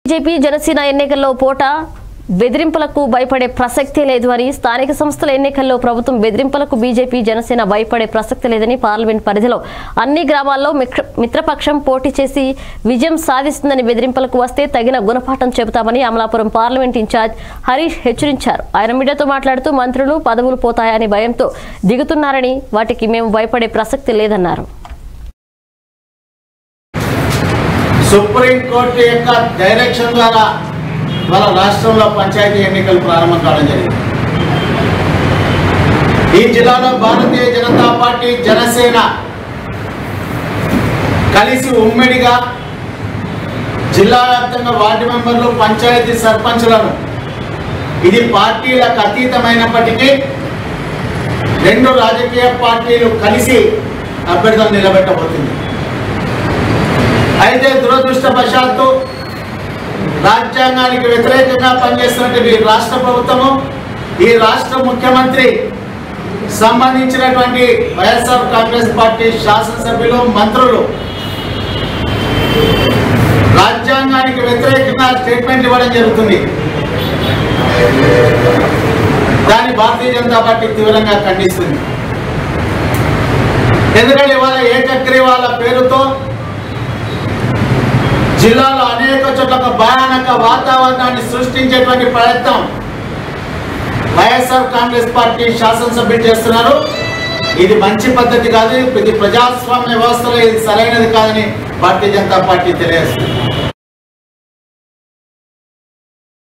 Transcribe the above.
BJP Janasena ఎన్నికల్లో పోట బెదిరింపులకు భయపడే ప్రసక్తే లేదు అని స్థానిక సంస్థల ఎన్నికల్లో ప్రభుత్వం బెదిరింపులకు బీజేపీ జనసేన భయపడే ప్రసక్తి లేదని పార్లమెంట్ పరిధిలో అన్ని గ్రామాల్లో మిత్ర- మిత్రపక్షం పోటీ చేసి విజయం సాధిస్తుందని బెదిరింపులకు వస్తే తగిన గుణపాఠం చెబుతామని అమలాపురం పార్లమెంట్ ఇన్ఛార్జ్ హరీష్ హెచ్చరించారు ఆయన మీడియాతో మాట్లాడుతూ మంత్రులు పదవులు పోతాయని భయంతో దిగుతున్నారని వాటికి మేము భయపడే ప్రసక్తి లేదన్నారు సుప్రీంకోర్టు యొక్క డైరెక్షన్ ద్వారా మన రాష్ట్రంలో పంచాయతీ ఎన్నికలు ప్రారంభం కావడం జరిగింది ఈ జిల్లాలో భారతీయ జనతా పార్టీ జనసేన కలిసి ఉమ్మడిగా జిల్లా వ్యాప్తంగా వార్డు మెంబర్లు పంచాయతీ సర్పంచులను ఇది పార్టీలకు అతీతమైనప్పటికీ రెండు రాజకీయ పార్టీలు కలిసి అభ్యర్థులు నిలబెట్టబోతుంది అయితే దురదృష్టవశాత్తు రాజ్యాంగానికి వ్యతిరేకంగా పనిచేస్తున్నటువంటి ఈ రాష్ట్ర ప్రభుత్వము ఈ రాష్ట్ర ముఖ్యమంత్రి సంబంధించినటువంటి వైఎస్ఆర్ కాంగ్రెస్ పార్టీ శాసనసభ్యులు మంత్రులు రాజ్యాంగానికి వ్యతిరేకంగా స్టేట్మెంట్ ఇవ్వడం జరుగుతుంది దాన్ని భారతీయ జనతా పార్టీ తీవ్రంగా ఖండిస్తుంది ఎందుకంటే ఇవాళ ఏకగ్రీవాల పేరుతో జిల్లాలో అనేక చోట్ల ఒక భయానక వాతావరణాన్ని సృష్టించేటువంటి ప్రయత్నం వైఎస్ఆర్ కాంగ్రెస్ పార్టీ శాసనసభ్యులు చేస్తున్నారు ఇది మంచి పద్ధతి కాదు ఇది ప్రజాస్వామ్య వ్యవస్థలో ఇది సరైనది కాదని భారతీయ జనతా పార్టీ తెలియజేస్తుంది